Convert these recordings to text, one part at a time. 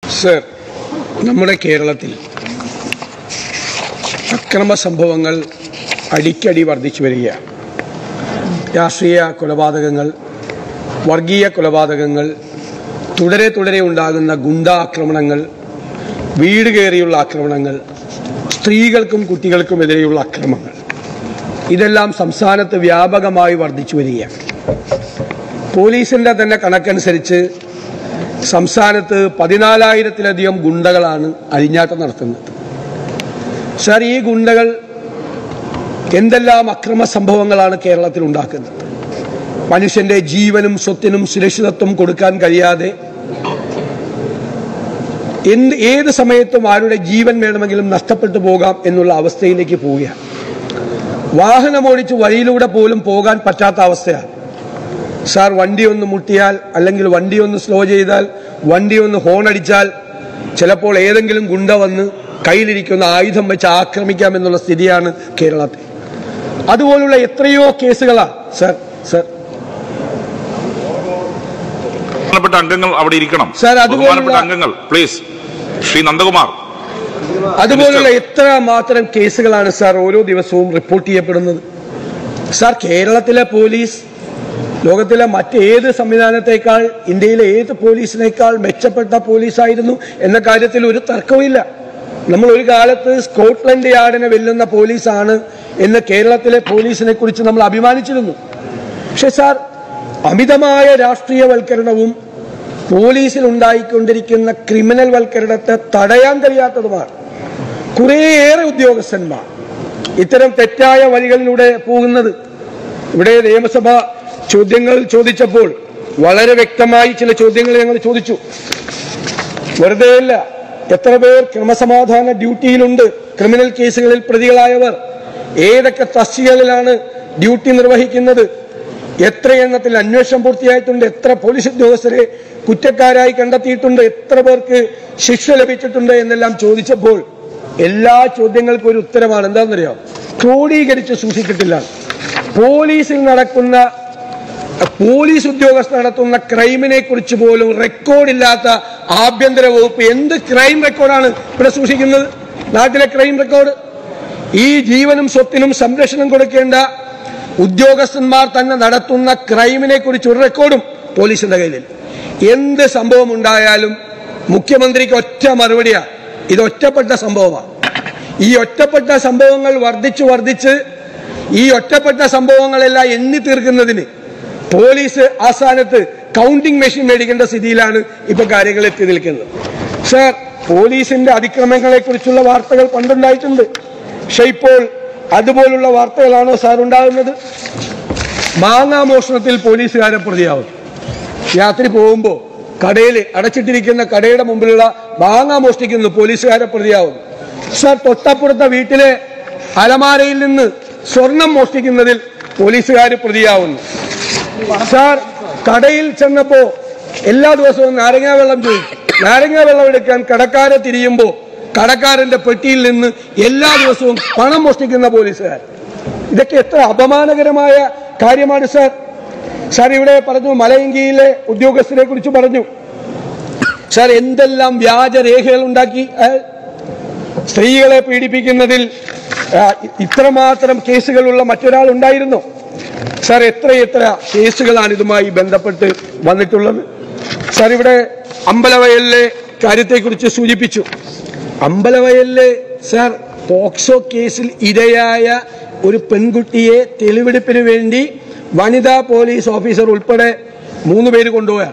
sir നമ്മുടെ കേരളത്തിൽ അക്രമ സംഭവങ്ങൾ അടിക്കടി വർദ്ധിച്ചു വരികയാണ് രാഷ്ട്രീയ കൊലപാതകങ്ങൾ വർഗീയ കൊലപാതകങ്ങൾ തുടരെ തുടരെ ഉണ്ടാകുന്ന ഗുണ്ടാ ആക്രമണങ്ങൾ വീട് കയറിയുള്ള ആക്രമണങ്ങൾ സ്ത്രീകൾക്കും കുട്ടികൾക്കുമെതിരെയുള്ള അക്രമങ്ങൾ ഇതെല്ലാം സംസ്ഥാനത്ത് വ്യാപകമായി വർദ്ധിച്ചു വരികയാണ് പോലീസിന്റെ തന്നെ കണക്കനുസരിച്ച് സംസ്ഥാനത്ത് പതിനാലായിരത്തിലധികം ഗുണ്ടകളാണ് അഴിഞ്ഞാട്ടം നടത്തുന്നത് സാർ ഈ ഗുണ്ടകൾ എന്തെല്ലാം അക്രമ സംഭവങ്ങളാണ് കേരളത്തിൽ ഉണ്ടാക്കുന്നത് മനുഷ്യന്റെ ജീവനും സ്വത്തിനും സുരക്ഷിതത്വം കൊടുക്കാൻ കഴിയാതെ എന്ത് ഏത് സമയത്തും ആരുടെ ജീവൻ വേണമെങ്കിലും നഷ്ടപ്പെട്ടു പോകാം എന്നുള്ള അവസ്ഥയിലേക്ക് പോവുകയാണ് വാഹനമോടിച്ച് വഴിയിലൂടെ പോലും പോകാൻ പറ്റാത്ത അവസ്ഥയാണ് സാർ വണ്ടി ഒന്ന് മുട്ടിയാൽ അല്ലെങ്കിൽ വണ്ടി ഒന്ന് സ്ലോ ചെയ്താൽ വണ്ടി ഒന്ന് ഹോൺ അടിച്ചാൽ ചിലപ്പോൾ ഏതെങ്കിലും ഗുണ്ട വന്ന് കയ്യിലിരിക്കുന്ന ആയുധം വെച്ച് ആക്രമിക്കാമെന്നുള്ള സ്ഥിതിയാണ് കേരളത്തിൽ അതുപോലുള്ള എത്രയോ കേസുകളാണ് സർ സർ ബഹുമാനപ്പെട്ട അംഗങ്ങൾ അവിടെ ഇരിക്കണം സാർ, അതുപോലുള്ള- ബഹുമാനപ്പെട്ട അംഗങ്ങൾ പ്ലീസ് ശ്രീ നന്ദകുമാർ അതുപോലുള്ള എത്ര മാത്രം കേസുകളാണ് സാർ ഓരോ ദിവസവും റിപ്പോർട്ട് ചെയ്യപ്പെടുന്നത് സാർ കേരളത്തിലെ പോലീസ് ലോകത്തിലെ മറ്റേത് സംവിധാനത്തെക്കാൾ ഇന്ത്യയിലെ ഏത് പോലീസിനേക്കാൾ മെച്ചപ്പെട്ട പോലീസായിരുന്നു എന്ന കാര്യത്തിൽ ഒരു തർക്കവുമില്ല നമ്മൾ ഒരു കാലത്ത് സ്കോട്ട്ലൻഡ് യാർഡിനെ വെല്ലുന്ന പോലീസാണ് എന്ന് കേരളത്തിലെ പോലീസിനെ കുറിച്ച് നമ്മൾ അഭിമാനിച്ചിരുന്നു പക്ഷെ സാർ അമിതമായ രാഷ്ട്രീയവൽക്കരണവും പോലീസിൽ ഉണ്ടായിക്കൊണ്ടിരിക്കുന്ന ക്രിമിനൽ വൽക്കരണത്തെ തടയാൻ കഴിയാത്തതുമാണ് കുറേയേറെ ഉദ്യോഗസ്ഥന്മാർ ഇത്തരം തെറ്റായ വഴികളിലൂടെ പോകുന്നത് ഇവിടെ നിയമസഭ ചോദ്യങ്ങൾ ചോദിച്ചപ്പോൾ വളരെ വ്യക്തമായി ചില ചോദ്യങ്ങൾ ഞങ്ങൾ ചോദിച്ചു വെറുതെയല്ല എത്ര പേർ ക്രമസമാധാന ഡ്യൂട്ടിയിലുണ്ട് ക്രിമിനൽ കേസുകളിൽ പ്രതികളായവർ ഏതൊക്കെ തസ്തികകളിലാണ് ഡ്യൂട്ടി നിർവഹിക്കുന്നത് എത്ര എണ്ണത്തിൽ അന്വേഷണം പൂർത്തിയായിട്ടുണ്ട് എത്ര പോലീസ് ഉദ്യോഗസ്ഥരെ കുറ്റക്കാരായി കണ്ടെത്തിയിട്ടുണ്ട് എത്ര പേർക്ക് ശിക്ഷ ലഭിച്ചിട്ടുണ്ട് എന്നെല്ലാം ചോദിച്ചപ്പോൾ എല്ലാ ചോദ്യങ്ങൾക്കും ഒരു ഉത്തരമാണ് എന്താണെന്നറിയോ ക്രോഡീകരിച്ച് സൂക്ഷിച്ചിട്ടില്ല പോലീസിൽ നടക്കുന്ന പോലീസ് ഉദ്യോഗസ്ഥർ നടത്തുന്ന ക്രൈമിനെ കുറിച്ച് പോലും റെക്കോർഡില്ലാത്ത ആഭ്യന്തര വകുപ്പ് എന്ത് ക്രൈം റെക്കോർഡാണ് ഇവിടെ സൂക്ഷിക്കുന്നത് നാട്ടിലെ ക്രൈം റെക്കോർഡ് ഈ ജീവനും സ്വത്തിനും സംരക്ഷണം കൊടുക്കേണ്ട ഉദ്യോഗസ്ഥന്മാർ തന്നെ നടത്തുന്ന ക്രൈമിനെ കുറിച്ച് ഒരു റെക്കോർഡും പോലീസിന്റെ കയ്യിലില്ല എന്ത് സംഭവം ഉണ്ടായാലും മുഖ്യമന്ത്രിക്ക് ഒറ്റ മറുപടിയാണ് ഇത് ഒറ്റപ്പെട്ട സംഭവമാണ് ഈ ഒറ്റപ്പെട്ട സംഭവങ്ങൾ വർദ്ധിച്ചു വർദ്ധിച്ച് ഈ ഒറ്റപ്പെട്ട സംഭവങ്ങളെല്ലാം എണ്ണി തീർക്കുന്നതിന് പോലീസ് ആസ്ഥാനത്ത് കൗണ്ടിംഗ് മെഷീൻ മേടിക്കേണ്ട സ്ഥിതിയിലാണ് ഇപ്പൊ കാര്യങ്ങൾ എത്തി നിൽക്കുന്നത് സർ പോലീസിന്റെ അതിക്രമങ്ങളെ കുറിച്ചുള്ള വാർത്തകൾ പണ്ടുണ്ടായിട്ടുണ്ട് പക്ഷെ ഇപ്പോൾ അതുപോലുള്ള വാർത്തകളാണോ സാർ ഉണ്ടാകുന്നത് മാങ്ങാ മോഷണത്തിൽ പോലീസുകാരെ പ്രതിയാവും രാത്രി പോകുമ്പോൾ കടയിൽ അടച്ചിട്ടിരിക്കുന്ന കടയുടെ മുമ്പിലുള്ള മാങ്ങ മോഷ്ടിക്കുന്നു പോലീസുകാരെ പ്രതിയാവുന്നു സാർ തൊട്ടപ്പുറത്തെ വീട്ടിലെ അലമാരയിൽ നിന്ന് സ്വർണം മോഷ്ടിക്കുന്നതിൽ പോലീസുകാർ പ്രതിയാവുന്നു സാർ കടയിൽ ചെന്നപ്പോ എല്ലാ ദിവസവും നാരങ്ങാ വെള്ളം ചോദിക്കും നാരങ്ങാ വെള്ളം എടുക്കാൻ കടക്കാരെ തിരിയുമ്പോൾ കടക്കാരന്റെ പെട്ടിയിൽ നിന്ന് എല്ലാ ദിവസവും പണം മോഷ്ടിക്കുന്ന പോലീസുകാർ ഇതൊക്കെ എത്ര അപമാനകരമായ കാര്യമാണ് സാർ സാർ ഇവിടെ പറഞ്ഞു മലയങ്കിയിലെ ഉദ്യോഗസ്ഥരെ കുറിച്ച് പറഞ്ഞു സാർ എന്തെല്ലാം വ്യാജരേഖകൾ ഉണ്ടാക്കി അയാൾ സ്ത്രീകളെ പീഡിപ്പിക്കുന്നതിൽ ആ, ഇത്രമാത്രം കേസുകളുള്ള മറ്റൊരാൾ ഉണ്ടായിരുന്നു സാർ എത്ര എത്ര കേസുകളാണ് ഇതുമായി ബന്ധപ്പെട്ട് വന്നിട്ടുള്ളത് സാർ ഇവിടെ അമ്പലവയലിലെ കാര്യത്തെക്കുറിച്ച് സൂചിപ്പിച്ചു അമ്പലവയലിലെ സാർ പോക്സോ കേസിൽ ഇരയായ ഒരു പെൺകുട്ടിയെ തെളിവെടുപ്പിന് വേണ്ടി വനിതാ പോലീസ് ഓഫീസർ ഉൾപ്പെടെ മൂന്ന് പേര് കൊണ്ടുപോയാണ്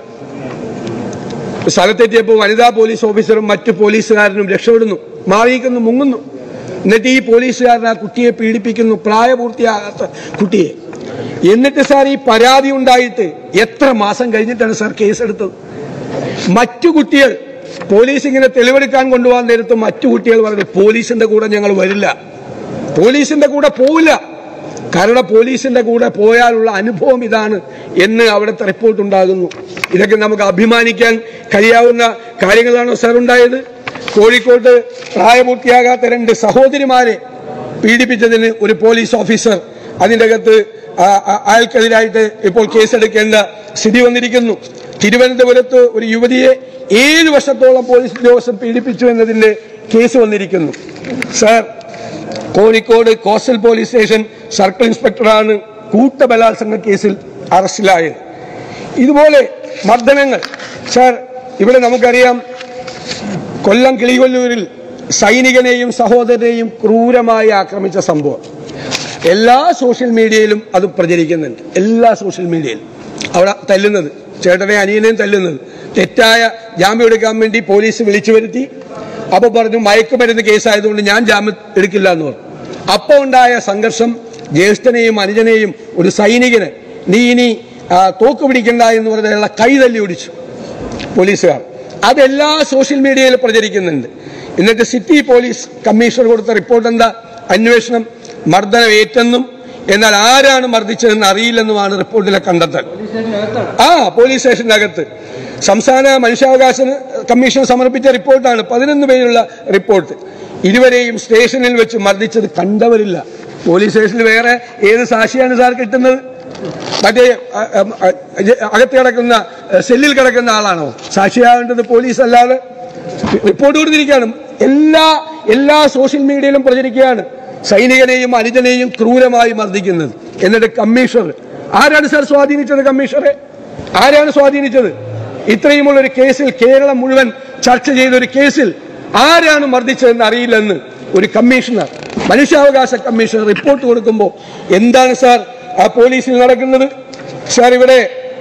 സ്ഥലത്തെത്തിയപ്പോൾ വനിതാ പോലീസ് ഓഫീസറും മറ്റു പോലീസുകാരനും രക്ഷപ്പെടുന്നു മാറിയിക്കുന്നു മുങ്ങുന്നു എന്നിട്ട് ഈ പോലീസുകാരൻ ആ കുട്ടിയെ പീഡിപ്പിക്കുന്നു പ്രായപൂർത്തിയാകാത്ത കുട്ടിയെ എന്നിട്ട് സാർ ഈ പരാതി ഉണ്ടായിട്ട് എത്ര മാസം കഴിഞ്ഞിട്ടാണ് സാർ കേസെടുത്തത് മറ്റു കുട്ടികൾ പോലീസ് ഇങ്ങനെ തെളിവെടുക്കാൻ കൊണ്ടുപോകാൻ നേരത്ത് മറ്റു കുട്ടികൾ പറഞ്ഞു പോലീസിന്റെ കൂടെ ഞങ്ങൾ വരില്ല പോലീസിന്റെ കൂടെ പോവില്ല കാരണം പോലീസിന്റെ കൂടെ പോയാലുള്ള അനുഭവം ഇതാണ് എന്ന് അവിടുത്തെ റിപ്പോർട്ട് ഉണ്ടാകുന്നു ഇതൊക്കെ നമുക്ക് അഭിമാനിക്കാൻ കഴിയാവുന്ന കാര്യങ്ങളാണോ സാർ ഉണ്ടായത് കോഴിക്കോട്ട് പ്രായപൂർത്തിയാകാത്ത രണ്ട് സഹോദരിമാരെ പീഡിപ്പിച്ചതിന് ഒരു പോലീസ് ഓഫീസർ അതിൻ്റെ അകത്ത് ആ- ആ- അയാൾക്കെതിരായിട്ട് ഇപ്പോൾ കേസെടുക്കേണ്ട സ്ഥിതി വന്നിരിക്കുന്നു തിരുവനന്തപുരത്ത് ഒരു യുവതിയെ ഏഴ് വർഷത്തോളം പോലീസ് ഉദ്യോഗസ്ഥൻ പീഡിപ്പിച്ചു എന്നതിന്റെ കേസ് വന്നിരിക്കുന്നു sir Kozhikode coastal police station circle ഇൻസ്പെക്ടറാണ് കൂട്ടബലാത്സംഗ കേസിൽ അറസ്റ്റിലായത് ഇതുപോലെ മർദ്ദനങ്ങൾ സാർ ഇവിടെ നമുക്കറിയാം കൊല്ലം കിളികൊല്ലൂരിൽ സൈനികനെയും സഹോദരനെയും ക്രൂരമായി ആക്രമിച്ച സംഭവം എല്ലാ സോഷ്യൽ മീഡിയയിലും അത് പ്രചരിക്കുന്നുണ്ട് എല്ലാ സോഷ്യൽ മീഡിയയിലും അവിടെ തല്ലുന്നത് ചേട്ടനെ അനിയനെയും തല്ലുന്നത് തെറ്റായ ജാമ്യം എടുക്കാൻ വേണ്ടി പോലീസ് വിളിച്ചു വരുത്തി അപ്പൊ പറഞ്ഞു മയക്കുമരുന്ന് കേസായതുകൊണ്ട് ഞാൻ ജാമ്യം എടുക്കില്ല എന്ന് പറഞ്ഞു അപ്പൊ ഉണ്ടായ സംഘർഷം ജ്യേഷ്ഠനെയും അനുജനെയും ഒരു സൈനികന് നീ ഇനി ആ, തോക്ക് പിടിക്കണ്ട എന്ന് പറഞ്ഞുള്ള കൈ തല്ലി ഒടിച്ചു പോലീസുകാർ അതെല്ലാ സോഷ്യൽ മീഡിയയിൽ പ്രചരിക്കുന്നുണ്ട് എന്നിട്ട് സിറ്റി പോലീസ് കമ്മീഷണർ കൊടുത്ത റിപ്പോർട്ട് എന്താ അന്വേഷണം മർദ്ദനം ഏറ്റെന്നും എന്നാൽ ആരാണ് മർദ്ദിച്ചതെന്ന് അറിയില്ലെന്നുമാണ് റിപ്പോർട്ടിലെ കണ്ടെത്തൽ ആ പോലീസ് സ്റ്റേഷനകത്ത് സംസ്ഥാന മനുഷ്യാവകാശ കമ്മീഷൻ സമർപ്പിച്ച റിപ്പോർട്ടാണ് പതിനൊന്ന് പേരുള്ള റിപ്പോർട്ട് ഇരുവരെയും സ്റ്റേഷനിൽ വെച്ച് മർദ്ദിച്ചത് കണ്ടവരില്ല പോലീസ് സ്റ്റേഷനിൽ വേറെ ഏത് സാക്ഷിയാണ് സാർ കിട്ടുന്നത് മറ്റേ അ, അ, അ, അകത്ത് കിടക്കുന്ന അ, സെല്ലിൽ കിടക്കുന്ന ആളാണോ സാക്ഷിയാകേണ്ടത് പോലീസ് അല്ലാതെ റിപ്പോർട്ട് കൊടുത്തിരിക്കുകയാണ് എല്ലാ എല്ലാ സോഷ്യൽ മീഡിയയിലും പ്രചരിക്കുകയാണ് സൈനികനെയും അനുജനെയും ക്രൂരമായി മർദ്ദിക്കുന്നത് എന്നിട്ട് കമ്മീഷണർ ആരാണ് സാർ സ്വാധീനിച്ചത് കമ്മീഷണറെ ആരാണ് സ്വാധീനിച്ചത് ഇത്രയുമുള്ള ഒരു കേസിൽ കേരളം മുഴുവൻ ചർച്ച ചെയ്ത ഒരു കേസിൽ ആരാണ് മർദ്ദിച്ചതെന്ന് അറിയില്ലെന്ന് ഒരു കമ്മീഷണർ മനുഷ്യാവകാശ കമ്മീഷണർ റിപ്പോർട്ട് കൊടുക്കുമ്പോൾ എന്താണ് സാർ ആ പോലീസിൽ നടക്കുന്നത് സാർ ഇവിടെ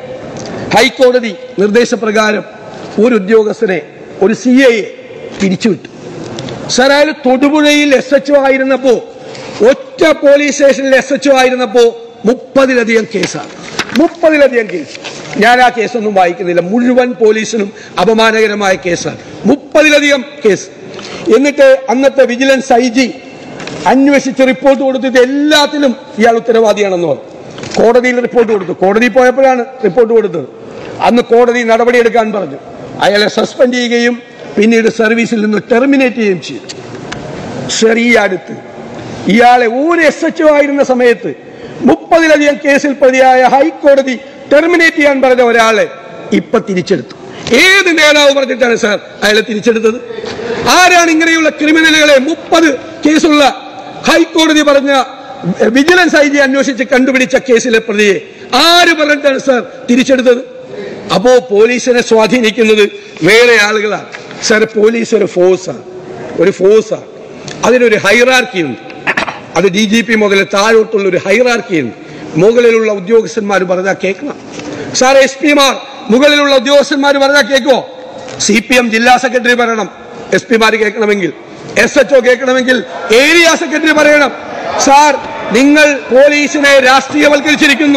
ഹൈക്കോടതി നിർദ്ദേശപ്രകാരം ഒരു ഉദ്യോഗസ്ഥനെ ഒരു സി ഐ പിരിച്ചുവിട്ടു സാർ അയാൾ തൊടുപുഴയിൽ എസ് എച്ച് ആയിരുന്നപ്പോ ഒറ്റ പോലീസ് സ്റ്റേഷനിൽ എസ് എച്ച് ആയിരുന്നപ്പോ മുപ്പതിലധികം കേസാണ് മുപ്പതിലധികം കേസ് ഞാൻ ആ കേസൊന്നും വായിക്കുന്നില്ല മുഴുവൻ പോലീസിനും അപമാനകരമായ കേസാണ് മുപ്പതിലധികം കേസ് എന്നിട്ട് അന്നത്തെ വിജിലൻസ് ഐ ജി അന്വേഷിച്ച് റിപ്പോർട്ട് കൊടുത്തിട്ട് എല്ലാത്തിലും ഇയാൾ ഉത്തരവാദിയാണെന്ന് പറഞ്ഞു കോടതിയിൽ റിപ്പോർട്ട് കൊടുത്തു കോടതി പോയപ്പോഴാണ് റിപ്പോർട്ട് കൊടുത്തത് അന്ന് കോടതി നടപടിയെടുക്കാൻ പറഞ്ഞു അയാളെ സസ്പെൻഡ് ചെയ്യുകയും പിന്നീട് സർവീസിൽ നിന്ന് ടെർമിനേറ്റ് ചെയ്യുകയും ചെയ്തു ചെറിയ അടുത്ത് ഇയാളെ ഒരു എസ് എച്ച് ആയിരുന്ന സമയത്ത് മുപ്പതിലധികം കേസിൽ പ്രതിയായ ഹൈക്കോടതി ടെർമിനേറ്റ് ചെയ്യാൻ പറഞ്ഞ ഒരാളെ ഇപ്പൊ തിരിച്ചെടുത്തു ഏത് നേതാവ് പറഞ്ഞിട്ടാണ് സാർ അയാളെ തിരിച്ചെടുത്തത് ആരാണ് ഇങ്ങനെയുള്ള ക്രിമിനലുകളെ മുപ്പത് കേസുള്ള ഹൈക്കോടതി പറഞ്ഞ വിജിലൻസ് ഐ ജി അന്വേഷിച്ച് കണ്ടുപിടിച്ച കേസിലെ പ്രതിയെ ആര് പറഞ്ഞിട്ടാണ് സാർ തിരിച്ചെടുത്തത് അപ്പോ പോലീസിനെ സ്വാധീനിക്കുന്നത് വേറെ ആളുകളാണ് സാർ പോലീസ് ഒരു ഫോഴ്സാണ് ഒരു ഫോഴ്സാണ് അതിനൊരു ഹൈറാർക്കി ഉണ്ട് അത് ഡി ജി പി മുതൽ താഴോട്ടുള്ള ഒരു ഹൈറാർക്കി ഉണ്ട് മുകളിലുള്ള ഉദ്യോഗസ്ഥന്മാർ പറഞ്ഞാൽ കേൾക്കണം സാർ എസ് പിമാർ മുകളിലുള്ള ഉദ്യോഗസ്ഥന്മാർ പറഞ്ഞാൽ കേൾക്കുമോ സി പി എം ജില്ലാ സെക്രട്ടറി പറയണം എസ് പിമാർ കേൾക്കണമെങ്കിൽ എസ് എച്ച് ഒ കേൾക്കണമെങ്കിൽ ഏരിയ സെക്രട്ടറി പറയണം സാർ നിങ്ങൾ പോലീസിനെ രാഷ്ട്രീയവൽക്കരിച്ചിരിക്കുന്നു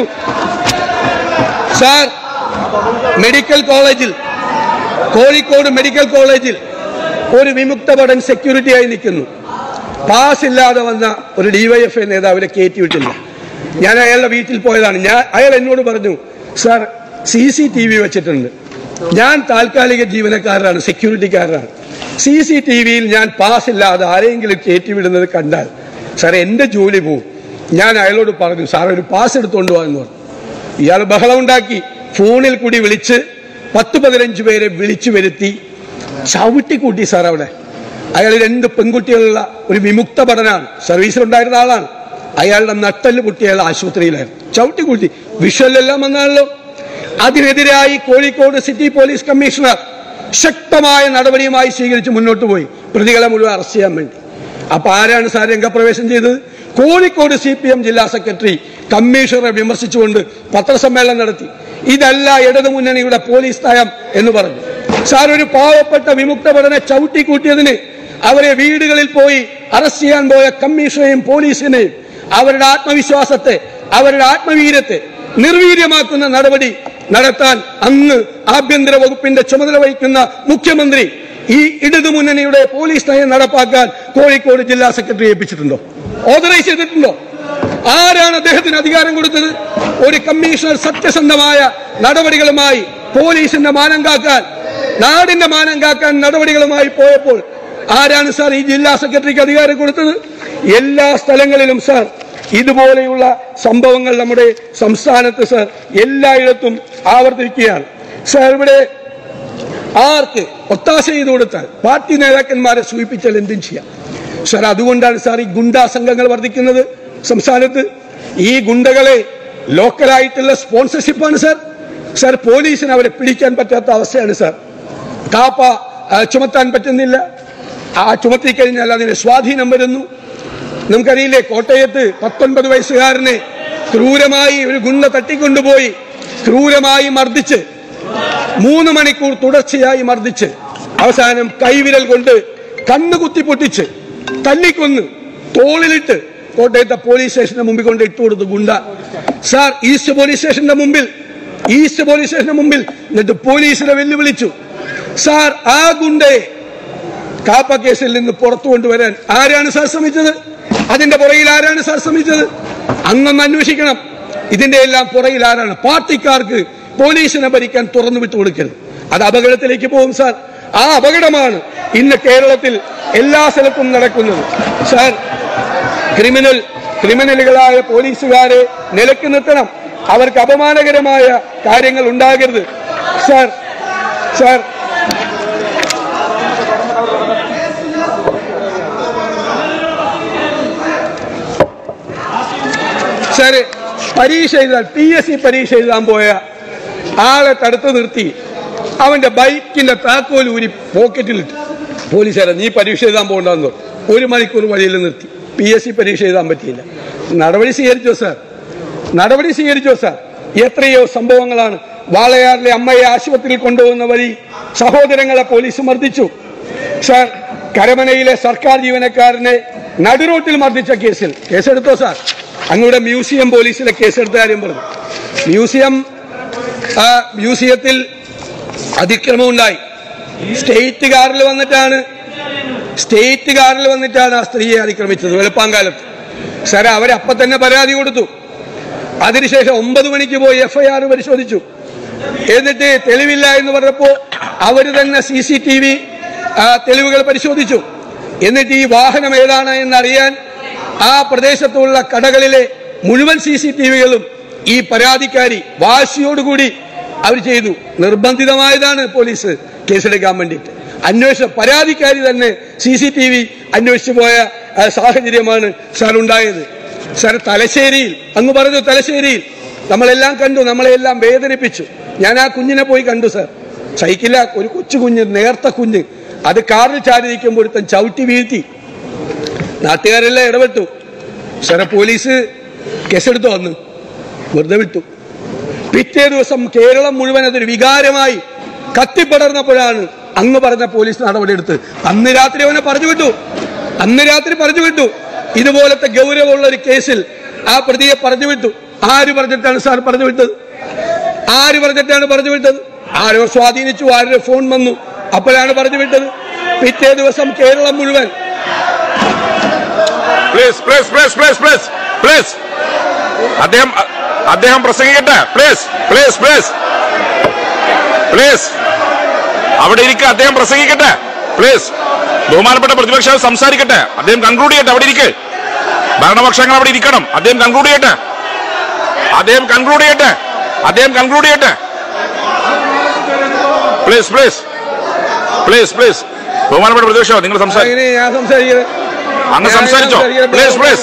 സാർ മെഡിക്കൽ കോളേജിൽ കോഴിക്കോട് മെഡിക്കൽ കോളേജിൽ ഒരു വിമുക്ത ഭടൻ സെക്യൂരിറ്റിയായി നിൽക്കുന്നു പാസ് ഇല്ലാതെ വന്ന ഒരു ഡിവൈഎഫ്ഐ നേതാവിനെ കയറ്റിവിട്ടില്ല ഞാൻ അയാളുടെ വീട്ടിൽ പോയതാണ് ഞാൻ അയാൾ എന്നോട് പറഞ്ഞു sir C C T V വെച്ചിട്ടുണ്ട് ഞാൻ താൽക്കാലിക ജീവനക്കാരനാണ് സെക്യൂരിറ്റിക്കാരനാണ് സി സി ടി വിയിൽ ഞാൻ പാസ് ഇല്ലാതെ ആരെങ്കിലും കയറ്റിവിടുന്നത് കണ്ടാൽ സാർ എന്റെ ജോലി പോവും ഞാൻ അയാളോട് പറഞ്ഞു സാർ ഒരു പാസ് എടുത്തുകൊണ്ട് പോകാൻ പറഞ്ഞു ഇയാൾ ബഹളമുണ്ടാക്കി ഫോണിൽ കൂടി വിളിച്ച് പത്ത് പതിനഞ്ച് പേരെ വിളിച്ചു വരുത്തി ചവിട്ടിക്കൂട്ടി സാർ അവിടെ അയാൾ രണ്ട് പെൺകുട്ടികളുള്ള ഒരു വിമുക്ത പഠനാണ് സർവീസിലുണ്ടായിരുന്ന ആളാണ് അയാളുടെ നട്ടല് പൊട്ടി അയാൾ ആശുപത്രിയിലായിരുന്നു ചവിട്ടിക്കൂട്ടി വിഷ്വലെല്ലാം വന്നാണല്ലോ അതിനെതിരായി കോഴിക്കോട് സിറ്റി പോലീസ് കമ്മീഷണർ ശക്തമായ നടപടിയുമായി സ്വീകരിച്ച് മുന്നോട്ട് പോയി പ്രതികളെ മുഴുവൻ അറസ്റ്റ് ചെയ്യാൻ വേണ്ടി അപ്പൊ ആരാണ് സാർ രംഗപ്രവേശം ചെയ്തത് കോഴിക്കോട് സി പി എം ജില്ലാ സെക്രട്ടറി കമ്മീഷണറെ വിമർശിച്ചുകൊണ്ട് പത്രസമ്മേളനം നടത്തി ഇതല്ല ഇടതുമുന്നണിയുടെ പോലീസ് നയം എന്ന് പറഞ്ഞു സാർ ഒരു പാവപ്പെട്ട വിമുക്ത പഠനെ ചവിട്ടിക്കൂട്ടിയതിന് അവരെ വീടുകളിൽ പോയി അറസ്റ്റ് ചെയ്യാൻ പോയ കമ്മീഷനെയും പോലീസിനെയും അവരുടെ ആത്മവിശ്വാസത്തെ അവരുടെ ആത്മവീര്യത്തെ നിർവീര്യമാക്കുന്ന നടപടി നടത്താൻ അന്ന് ആഭ്യന്തര വകുപ്പിന്റെ ചുമതല വഹിക്കുന്ന മുഖ്യമന്ത്രി ഈ ഇടതുമുന്നണിയുടെ പോലീസ് നയം നടപ്പാക്കാൻ കോഴിക്കോട് ജില്ലാ സെക്രട്ടറി ഏൽപ്പിച്ചിട്ടുണ്ടോ ഓതറൈസ് ചെയ്തിട്ടുണ്ടോ ആരാണ് അദ്ദേഹത്തിന് അധികാരം കൊടുത്തത് ഒരു കമ്മീഷണർ സത്യസന്ധമായ നടപടികളുമായി പോലീസിന്റെ മാനം കാക്കാൻ നാടിന്റെ മാനം കാക്കാൻ നടപടികളുമായി പോയപ്പോൾ ആരാണ് സാർ ഈ ജില്ലാ സെക്രട്ടറിക്ക് അധികാരം കൊടുത്തത് എല്ലാ സ്ഥലങ്ങളിലും സാർ ഇതുപോലെയുള്ള സംഭവങ്ങൾ നമ്മുടെ സംസ്ഥാനത്ത് സാർ എല്ലായിടത്തും ആവർത്തിക്കുകയാണ് സാർ ഇവിടെ ആർക്ക് ഒത്താശ ചെയ്തു കൊടുത്താൽ പാർട്ടി നേതാക്കന്മാരെ സൂചിപ്പിച്ചാൽ എന്തും ചെയ്യാം സാർ അതുകൊണ്ടാണ് സാർ ഈ ഗുണ്ടാ സംഘങ്ങൾ വർദ്ധിക്കുന്നത് സംസ്ഥാനത്ത് ഈ ഗുണ്ടകളെ ലോക്കലായിട്ടുള്ള സ്പോൺസർഷിപ്പാണ് സാർ സാർ പോലീസിന് അവരെ പിടിക്കാൻ പറ്റാത്ത അവസ്ഥയാണ് സാർ കാപ്പ ആ, ചുമത്താൻ പറ്റുന്നില്ല ആ ചുമത്തി കഴിഞ്ഞാൽ അതിന് സ്വാധീനം വരുന്നു നമുക്കറിയില്ലേ കോട്ടയത്ത് പത്തൊൻപത് വയസ്സുകാരനെ ക്രൂരമായി ഒരു ഗുണ്ട തട്ടിക്കൊണ്ടുപോയി ക്രൂരമായി മർദ്ദിച്ച് മൂന്ന് മണിക്കൂർ തുടർച്ചയായി മർദ്ദിച്ച് അവസാനം കൈവിരൽ കൊണ്ട് കണ്ണ് കുത്തി പൊട്ടിച്ച് തല്ലിക്കൊന്ന് തോളിലിട്ട് കോട്ടയത്തെ പോലീസ് സ്റ്റേഷന്റെ മുമ്പിൽ കൊണ്ട് ഇട്ടു കൊടുത്തു ഗുണ്ട സാർ ഈസ്റ്റ് പോലീസ് സ്റ്റേഷന്റെ മുമ്പിൽ ഈസ്റ്റ് പോലീസ് സ്റ്റേഷന്റെ മുമ്പിൽ എന്നിട്ട് പോലീസിനെ വെല്ലുവിളിച്ചു സാർ ആ ഗുണ്ടയെ കാപ്പ കേസിൽ നിന്ന് പുറത്തു കൊണ്ടുവരാൻ ആരാണ് സാർ ശ്രമിച്ചത് അതിന്റെ പുറകിൽ ആരാണ് സാർ ശ്രമിച്ചത് അന്നൊന്ന് അന്വേഷിക്കണം ഇതിന്റെ എല്ലാം പുറകിൽ ആരാണ് പാർട്ടിക്കാർക്ക് പോലീസിനെ ഭരിക്കാൻ തുറന്നു വിട്ടു കൊടുക്കരുത് അത് അപകടത്തിലേക്ക് പോകും സാർ ആ അപകടമാണ് ഇന്ന് കേരളത്തിൽ എല്ലാ സ്ഥലത്തും നടക്കുന്നത് സാർ ക്രിമിനൽ ക്രിമിനലുകളായ പോലീസുകാരെ നിലക്ക് നിർത്തണം അവർക്ക് അപമാനകരമായ കാര്യങ്ങൾ ഉണ്ടാകരുത് സാർ സാർ സാറ് പരീക്ഷ എഴുതാൻ പി എസ് സി പരീക്ഷ എഴുതാൻ പോയ ആളെ തടുത്തു നിർത്തി അവന്റെ ബൈക്കിന്റെ താക്കോൽ ഊരി പോക്കറ്റിലിട്ട് പോലീസുകാരെ നീ പരീക്ഷ എഴുതാൻ പോകണ്ടെന്ന് ഒരു മണിക്കൂർ വഴിയിൽ നിർത്തി പി എസ് സി പരീക്ഷ എഴുതാൻ പറ്റിയില്ല നടപടി സ്വീകരിച്ചോ സാർ നടപടി സ്വീകരിച്ചോ സാർ എത്രയോ സംഭവങ്ങളാണ് വാളയാറിലെ അമ്മയെ ആശുപത്രിയിൽ കൊണ്ടുപോകുന്ന വഴി സഹോദരങ്ങളെ പോലീസ് മർദ്ദിച്ചു സാർ കരമനയിലെ സർക്കാർ ജീവനക്കാരനെ നടുറോട്ടിൽ മർദ്ദിച്ച കേസിൽ കേസെടുത്തോ സാർ അങ്ങയുടെ മ്യൂസിയം പോലീസിലെ കേസെടുത്ത കാര്യം പറഞ്ഞു മ്യൂസിയം ആ മ്യൂസിയത്തിൽ അതിക്രമം ഉണ്ടായി സ്റ്റേറ്റ് കാറിൽ വന്നിട്ടാണ് സ്റ്റേറ്റ് കാറിൽ വന്നിട്ടാണ് ആ സ്ത്രീയെ അതിക്രമിച്ചത് വെളുപ്പാങ്കാലത്ത് സാർ അവരപ്പൊ തന്നെ പരാതി കൊടുത്തു അതിനുശേഷം ഒമ്പത് മണിക്ക് പോയി എഫ്ഐആർ പരിശോധിച്ചു എന്നിട്ട് തെളിവില്ല എന്ന് പറഞ്ഞപ്പോ അവര് തന്നെ സി സി ടി വി തെളിവുകൾ പരിശോധിച്ചു എന്നിട്ട് ഈ വാഹനം ഏതാണ് എന്നറിയാൻ ആ പ്രദേശത്തുള്ള കടകളിലെ മുഴുവൻ സി സി ടി വികളും ഈ പരാതിക്കാരി വാശിയോടുകൂടി അവർ ചെയ്തു നിർബന്ധിതമായതാണ് പോലീസ് കേസെടുക്കാൻ വേണ്ടിയിട്ട് അന്വേഷണം പരാതിക്കാരി തന്നെ സി സി ടി വി അന്വേഷിച്ചു പോയ ആ, സാഹചര്യമാണ് സാർ ഉണ്ടായത് സാർ തലശ്ശേരിയിൽ അങ്ങ് പറഞ്ഞു തലശ്ശേരിയിൽ നമ്മളെല്ലാം കണ്ടു നമ്മളെല്ലാം വേദനിപ്പിച്ചു ഞാൻ ആ കുഞ്ഞിനെ പോയി കണ്ടു സാർ സൈക്കിള ഒരു കൊച്ചു കുഞ്ഞ് നേർത്ത കുഞ്ഞ് അത് കാറിൽ ചാരിയിരിക്കുമ്പോൾ ഒരുത്തൻ ചവിട്ടി വീഴ്ത്തി നാട്ടുകാരെല്ലാം ഇടപെട്ടു സാറെ പോലീസ് കേസെടുത്തു വന്നു വെറുതെ വിട്ടു പിറ്റേ ദിവസം കേരളം മുഴുവൻ അതൊരു വികാരമായി കത്തിപ്പടർന്നപ്പോഴാണ് അങ്ങ് പറഞ്ഞ പോലീസ് നടപടിയെടുത്ത് അന്ന് രാത്രി അവനെ പറഞ്ഞു വിട്ടു അന്ന് രാത്രി പറഞ്ഞു വിട്ടു ഇതുപോലത്തെ ഗൗരവമുള്ള ഒരു കേസിൽ ആ പ്രതിയെ പറഞ്ഞു വിട്ടു ആര് പറഞ്ഞിട്ടാണ് സാർ പറഞ്ഞു വിട്ടത് ആര് പറഞ്ഞിട്ടാണ് പറഞ്ഞു വിട്ടത് ആരോ സ്വാധീനിച്ചു ആരോ ഫോൺ വന്നു അപ്പോഴാണ് പറഞ്ഞു വിട്ടത് പിറ്റേ ദിവസം കേരളം മുഴുവൻ please please please please please please അദ്ദേഹം അദ്ദേഹം പ്രസംഗിക്കട്ടെ പ്ലീസ് പ്ലീസ് പ്ലീസ് പ്ലീസ് അവിടെ ഇരിക്കുക അദ്ദേഹം പ്രസംഗിക്കട്ടെ പ്ലീസ് ബഹുമാനപ്പെട്ട പ്രതിപക്ഷ സംസാരിക്കട്ടെ അദ്ദേഹം കൺക്ലൂഡ് ചെയ്യട്ടെ അവിടെ ഇരിക്ക് ഭരണപക്ഷങ്ങൾ അവിടെ ഇരിക്കണം അദ്ദേഹം കൺക്ലൂഡ് ചെയ്യട്ടെ അദ്ദേഹം കൺക്ലൂഡ് ചെയ്യട്ടെ അദ്ദേഹം കൺക്ലൂഡ് ചെയ്യട്ടെ പ്ലീസ് പ്ലീസ് പ്ലീസ് പ്ലീസ് ബഹുമാനപ്പെട്ട പ്രതിപക്ഷം നിങ്ങൾ സംസാരിക്കും അങ്ങനെ ഞാൻ സംസാരിക്കുന്നത് അങ്ങ് ഞാൻ സംസാരിച്ചോ സംസാരിക്കുന്നത് പ്ലീസ് പ്ലീസ്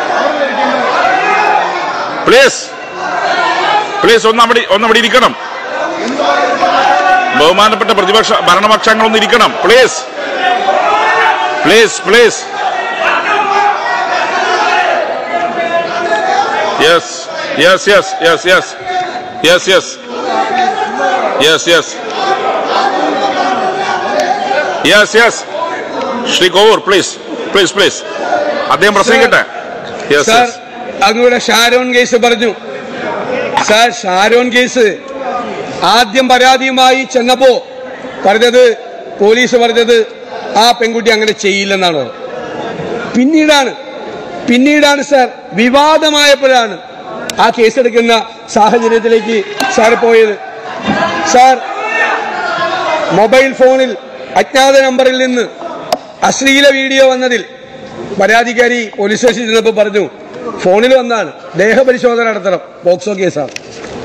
പ്ലീസ് പ്ലീസ് ഒന്ന് അവിടെ ഒന്ന് അവിടെ ഇരിക്കണം ബഹുമാനപ്പെട്ട പ്രതിപക്ഷ ഭരണപക്ഷങ്ങൾ ഒന്ന് ഇരിക്കണം please please please yes yes yes yes yes yes yes yes yes yes yes Shri Kovoor please please please അദ്ദേഹം പ്രസംഗിക്കട്ടെ യെസ് സാർ യെസ് അങ്ങയുടെ ഷാരോൺ കേസ് പറഞ്ഞു സാർ ഷാരോൺ കേസ് ആദ്യം പരാതിയുമായി ചെന്നപ്പോ പറഞ്ഞത് പോലീസ് പറഞ്ഞത് ആ പെൺകുട്ടി അങ്ങനെ ചെയ്യില്ലെന്നാണ് പിന്നീടാണ് പിന്നീടാണ് സാർ വിവാദമായപ്പോഴാണ് ആ കേസെടുക്കുന്ന സാഹചര്യത്തിലേക്ക് സാർ പോയത് സാർ മൊബൈൽ ഫോണിൽ അജ്ഞാത നമ്പറിൽ നിന്ന് അശ്ലീല വീഡിയോ വന്നതിൽ പരാതിക്കാരി പോലീസ് സ്റ്റേഷനിൽ ചെന്നപ്പോൾ പറഞ്ഞു ഫോണിൽ വന്നാണ് ദേഹപരിശോധന നടത്തണം പോക്സോ കേസാണ്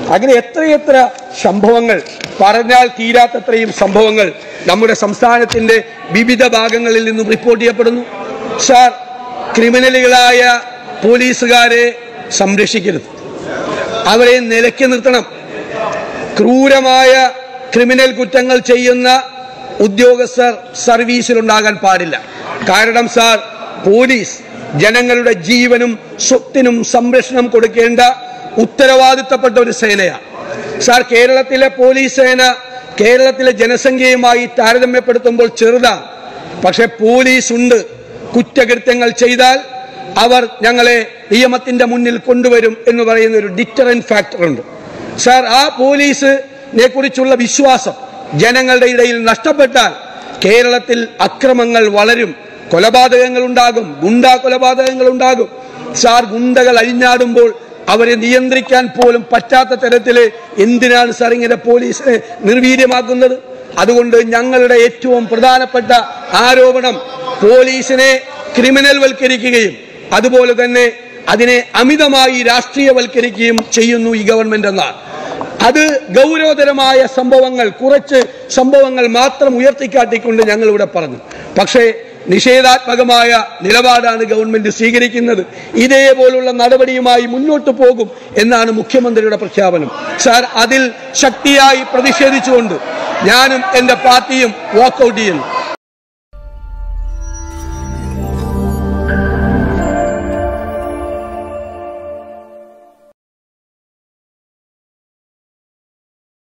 അങ്ങനെ എത്രയെത്ര സംഭവങ്ങൾ പറഞ്ഞാൽ തീരാത്തത്രയും സംഭവങ്ങൾ നമ്മുടെ സംസ്ഥാനത്തിന്റെ വിവിധ ഭാഗങ്ങളിൽ നിന്നും റിപ്പോർട്ട് ചെയ്യപ്പെടുന്നു സാർ ക്രിമിനലുകളായ പോലീസുകാരെ സംരക്ഷിക്കരുത് അവരെ നിലയ്ക്ക് നിർത്തണം ക്രൂരമായ ക്രിമിനൽ കുറ്റങ്ങൾ ചെയ്യുന്ന ഉദ്യോഗസ്ഥർ സർവീസിലുണ്ടാകാൻ പാടില്ല കാരണം സാർ പോലീസ് ജനങ്ങളുടെ ജീവനും സ്വത്തിനും സംരക്ഷണം കൊടുക്കേണ്ട ഉത്തരവാദിത്തപ്പെട്ട ഒരു സേനയാണ് സാർ കേരളത്തിലെ പോലീസ് സേന കേരളത്തിലെ ജനസംഖ്യയുമായി താരതമ്യപ്പെടുത്തുമ്പോൾ ചെറുതാണ് പക്ഷെ പോലീസ് ഉണ്ട് കുറ്റകൃത്യങ്ങൾ ചെയ്താൽ അവർ ഞങ്ങളെ നിയമത്തിന്റെ മുന്നിൽ കൊണ്ടുവരും എന്ന് പറയുന്ന ഒരു ഡിറ്ററൻ ഫാക്ടർ ഉണ്ട് സാർ ആ പോലീസിനെ കുറിച്ചുള്ള വിശ്വാസം ജനങ്ങളുടെ ഇടയിൽ നഷ്ടപ്പെട്ടാൽ കേരളത്തിൽ അക്രമങ്ങൾ വളരും കൊലപാതകങ്ങൾ ഉണ്ടാകും ഗുണ്ടാ കൊലപാതകങ്ങൾ ഉണ്ടാകും സാർ ഗുണ്ടകൾ അഴിഞ്ഞാടുമ്പോൾ അവരെ നിയന്ത്രിക്കാൻ പോലും പറ്റാത്ത തരത്തില് എന്തിനാണ് സാർ ഇങ്ങനെ പോലീസിനെ നിർവീര്യമാക്കുന്നത് അതുകൊണ്ട് ഞങ്ങളുടെ ഏറ്റവും പ്രധാനപ്പെട്ട ആരോപണം പോലീസിനെ ക്രിമിനൽ വൽക്കരിക്കുകയും അതുപോലെ തന്നെ അതിനെ അമിതമായി രാഷ്ട്രീയവൽക്കരിക്കുകയും ചെയ്യുന്നു ഈ ഗവൺമെന്റ് എന്നാണ് അത് ഗൗരവതരമായ സംഭവങ്ങൾ കുറച്ച് സംഭവങ്ങൾ മാത്രം ഉയർത്തിക്കാട്ടിക്കൊണ്ട് ഞങ്ങൾ ഇവിടെ പറഞ്ഞു പക്ഷേ നിഷേധാത്മകമായ നിലപാടാണ് ഗവൺമെന്റ് സ്വീകരിക്കുന്നത് ഇതേപോലുള്ള നടപടിയുമായി മുന്നോട്ട് പോകും എന്നാണ് മുഖ്യമന്ത്രിയുടെ പ്രഖ്യാപനം സാർ അതിൽ ശക്തിയായി പ്രതിഷേധിച്ചുകൊണ്ട് ഞാനും എന്റെ പാർട്ടിയും വാക്കൌട്ട് ചെയ്യുന്നു